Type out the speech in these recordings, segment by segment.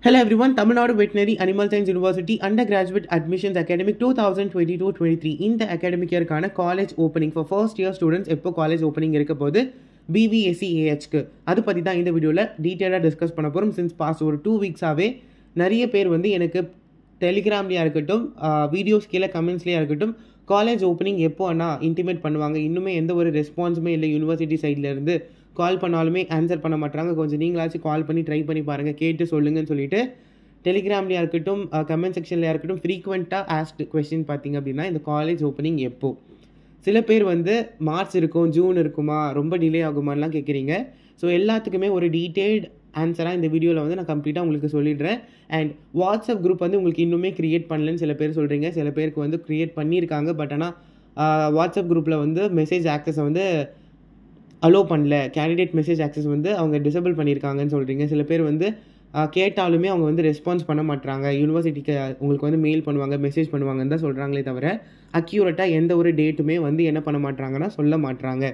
Hello everyone, Tamil Nadu Veterinary Animal Science University Undergraduate Admissions Academic 2022-23 இந்த academic yearக்கான college opening for first year students எப்போ college opening இருக்க போது BVSc ஏஹெச்க்கு அது பற்றி தான் இந்த வீடியோவில் டீட்டெயிலாக டிஸ்கஸ் பண்ண போகிறோம் சின்ஸ் பாஸ் ஒரு டூ வீக்ஸாகவே நிறைய பேர் வந்து எனக்கு டெலிகிராம்லேயா இருக்கட்டும் வீடியோஸ் கீழே கமெண்ட்ஸ்லேயா இருக்கட்டும் காலேஜ் ஓப்பனிங் எப்போ அண்ணா இன்டிமேட் பண்ணுவாங்க இன்னுமே எந்த ஒரு ரெஸ்பான்ஸுமே இல்லை யூனிவர்சிட்டி சைட்லேருந்து கால் பண்ணாலுமே ஆன்சர் பண்ண மாட்டாங்க கொஞ்சம் நீங்களாச்சும் கால் பண்ணி ட்ரை பண்ணி பாருங்கள் கேட்டு சொல்லுங்கன்னு சொல்லிட்டு டெலிகிராம்லையா இருக்கட்டும் கமெண்ட் செக்ஷன்லையா இருக்கட்டும் ஃப்ரீக்வெண்ட்டாக ஆஸ்ட் கொஸ்டின் பார்த்தீங்க அப்படின்னா இந்த காலேஜ் ஓப்பனிங் எப்போ சில பேர் வந்து மார்ச் இருக்கும் ஜூன் இருக்குமா ரொம்ப டிலே ஆகுமான்லாம் கேட்குறீங்க ஸோ எல்லாத்துக்குமே ஒரு டீட்டெயில்டு ஆன்சராக இந்த வீடியோவில் வந்து நான் கம்ப்ளீட்டாக உங்களுக்கு சொல்லிடுறேன் அண்ட் வாட்ஸ்அப் குரூப் வந்து உங்களுக்கு இன்னுமே க்ரியேட் பண்ணலன்னு சில பேர் சொல்கிறீங்க சில பேருக்கு வந்து க்ரியேட் பண்ணியிருக்காங்க பட் ஆனால் வாட்ஸ்அப் குரூப்பில் வந்து மெசேஜ் ஆக்சஸை வந்து அலோவ் பண்ணல கேண்டிடேட் மெசேஜ் ஆக்சஸ் வந்து அவங்க டிசபிள் பண்ணியிருக்காங்கன்னு சொல்கிறீங்க சில பேர் வந்து கேட்டாலுமே அவங்க வந்து ரெஸ்பான்ஸ் பண்ண மாட்டாங்க யூனிவர்சிட்டிக்கு உங்களுக்கு வந்து மெயில் பண்ணுவாங்க மெசேஜ் பண்ணுவாங்கன்னு தான் சொல்கிறாங்களே தவிர அக்யூரேட்டாக எந்த ஒரு டேட்டுமே வந்து என்ன பண்ண மாட்டாங்கன்னா சொல்ல மாட்டாங்க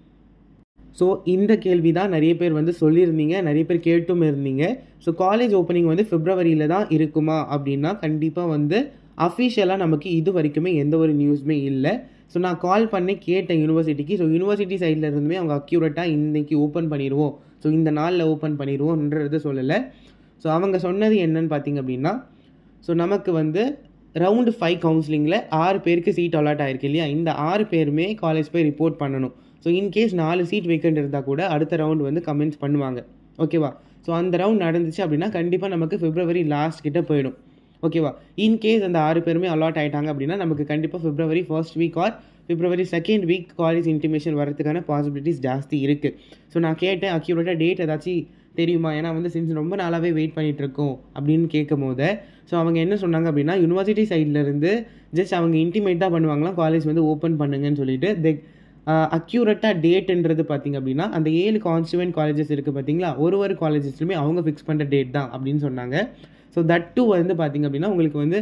ஸோ இந்த கேள்வி தான் நிறைய பேர் வந்து சொல்லியிருந்தீங்க நிறைய பேர் கேட்டும் இருந்தீங்க ஸோ காலேஜ் ஓப்பனிங் வந்து பிப்ரவரியில் தான் இருக்குமா அப்படின்னா கண்டிப்பாக வந்து அஃபிஷியலாக நமக்கு இது வரைக்குமே எந்த ஒரு நியூஸுமே இல்லை ஸோ நான் கால் பண்ணி கேட்டேன் யூனிவர்சிட்டிக்கு ஸோ யூனிவர்சிட்டி சைடில் இருந்துமே அவங்க அக்யூரேட்டாக இன்றைக்கி ஓப்பன் பண்ணிடுவோம் ஸோ இந்த நாளில் ஓப்பன் பண்ணிடுவோம்ன்றது சொல்லலை ஸோ அவங்க சொன்னது என்னன்னு பார்த்தீங்க அப்படின்னா ஸோ நமக்கு வந்து ரவுண்டு ஃபைவ் கவுன்சிலிங்கில் ஆறு பேருக்கு சீட் அலாட் ஆயிருக்கு இல்லையா இந்த ஆறு பேருமே காலேஜ் போய் ரிப்போர்ட் பண்ணணும் ஸோ இன்கேஸ் நாலு சீட் வேக்கண்ட் இருந்தால் கூட அடுத்த ரவுண்ட் வந்து கமெண்ட்ஸ் பண்ணுவாங்க ஓகேவா ஸோ அந்த ரவுண்ட் நடந்துச்சு அப்படின்னா கண்டிப்பாக நமக்கு பிப்ரவரி லாஸ்ட் கிட்ட போயிடும் ஓகேவா இன்கேஸ் அந்த ஆறு பேருமே அலாட் ஆகிட்டாங்க அப்படின்னா நமக்கு கண்டிப்பாக February first week or February second week college intimation வரதுக்கான பாசிபிலிட்டிஸ் ஜாஸ்தி இருக்குது ஸோ நான் கேட்டேன் அக்யூரேட்டாக டேட் ஏதாச்சும் தெரியுமா ஏன்னா வந்து சின்ஸ் ரொம்ப நாளாகவே வெயிட் பண்ணிகிட்டு இருக்கோம் அப்படின்னு கேட்கும் போது ஸோ அவங்க என்ன சொன்னாங்க அப்படின்னா யூனிவர்சிட்டி சைட்லேருந்து ஜஸ்ட் அவங்க இன்டிமேட் தான் பண்ணுவாங்களாம் காலேஜ் வந்து ஓப்பன் பண்ணுங்கன்னு சொல்லிட்டு தெ அக்யூரேட்டாக டேட்டுன்றது பார்த்திங்க அப்படின்னா அந்த ஏழு கான்ஸ்டுவென்ட் காலேஜஸ் இருக்குது பார்த்தீங்களா ஒரு ஒரு காலேஜஸ்லையுமே அவங்க ஃபிக்ஸ் பண்ணுற டேட் தான் அப்படின்னு சொன்னாங்க ஸோ தட் டூ வந்து பார்த்திங்க அப்படின்னா உங்களுக்கு வந்து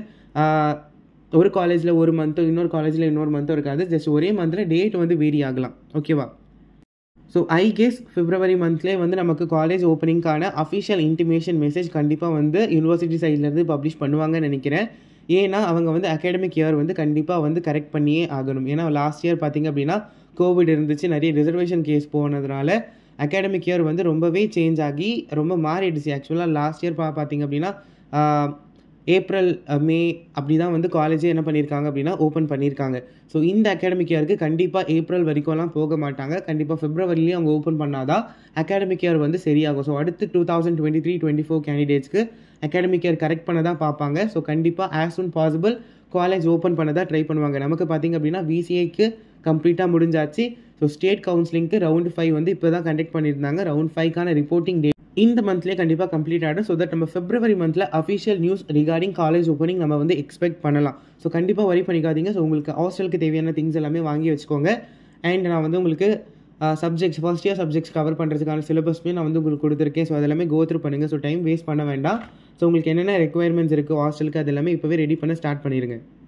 ஒரு காலேஜில் ஒரு மந்த்தோ இன்னொரு காலேஜில் இன்னொரு மந்த்தோ இருக்காது ஜஸ்ட் ஒரே மந்தில் டேட் வந்து வேரி ஆகலாம் ஓகேவா ஸோ ஐ கெஸ் பிப்ரவரி மந்த்லேயே வந்து நமக்கு காலேஜ் ஓப்பனிங்க்கான அஃபிஷியல் இன்டிமேஷன் மெசேஜ் கண்டிப்பாக வந்து யூனிவர்சிட்டி சைட்லேருந்து பப்ளிஷ் பண்ணுவாங்கன்னு நினைக்கிறேன் ஏன்னா அவங்க வந்து அகாடமிக் இயர் வந்து கண்டிப்பாக வந்து கரெக்ட் பண்ணியே ஆகணும் ஏன்னா லாஸ்ட் இயர் பார்த்திங்க அப்படின்னா கோவிட் இருந்துச்சு நிறைய ரிசர்வேஷன் கேஸ் போனதுனால அகாடமிக் இயர் வந்து ரொம்பவே சேஞ்ச் ஆகி ரொம்ப மாறிடுச்சு ஆக்சுவலாக லாஸ்ட் இயர் பா பார்த்திங்க அப்படின்னா ஏப்ரல் மே அப்படி தான் வந்து காலேஜே என்ன பண்ணியிருக்காங்க அப்படின்னா ஓப்பன் பண்ணியிருக்காங்க ஸோ இந்த அகாடமிக் இயருக்கு கண்டிப்பாக ஏப்ரல் வரைக்கும்லாம் போக மாட்டாங்க கண்டிப்பாக ஃபிப்ரவரிலேயும் அவங்க ஓப்பன் பண்ணாதான் அகாடமிக் இயர் வந்து சரியாகும் ஸோ அடுத்து two thousand twenty three twenty four கேண்டிடேட்ஸ்க்கு அகாடமிக் இயர் கரெக்ட் பண்ண தான் பார்ப்பாங்க ஸோ கண்டிப்பாக as soon possible college open பண்ண தான் ட்ரை பண்ணுவாங்க நமக்கு பார்த்திங்க அப்படின்னா விசிஏக்கு கம்ப்ளீட்டாக முடிஞ்சாச்சு ஸோ ஸ்டேட் கவுன்சிலிங்க்கு ரவுண்ட் ஃபைவ் வந்து இப்போ தான் கண்டக்ட் பண்ணியிருந்தாங்க ரவுண்ட் ஃபைவ்க்கான ரிப்போர்ட்டிங் டேட் இந்த மந்த்லேயே கண்டிப்பாக கம்ப்ளீட் ஆகிடும் ஸோ தட் நம்ம பிப்ரவரி மந்தில் official news regarding college opening நம்ம வந்து எக்ஸ்பெக்ட் பண்ணலாம் ஸோ கண்டிப்பாக வரி பண்ணிக்காதீங்க ஸோ உங்களுக்கு ஹாஸ்டலுக்கு தேவையான திங்ஸ் எல்லாமே வாங்கி வச்சுக்கோங்க அண்ட் நான் வந்து உங்களுக்கு subjects first year subjects cover பண்ணுறதுக்கான சிலபஸ்மே நான் வந்து உங்களுக்கு கொடுத்துருக்கேன் ஸோ அதெல்லாமே கோ த்ரூ பண்ணுங்கள் ஸோ டைம் வேஸ்ட் பண்ண வேண்டாம் ஸோ உங்களுக்கு என்னென்ன ரெக்குயர்மெண்ட்ஸ் இருக்குது ஹாஸ்டலுக்கு அது எல்லாமே இப்போவே ரெடி பண்ண ஸ்டார்ட் பண்ணிடுங்க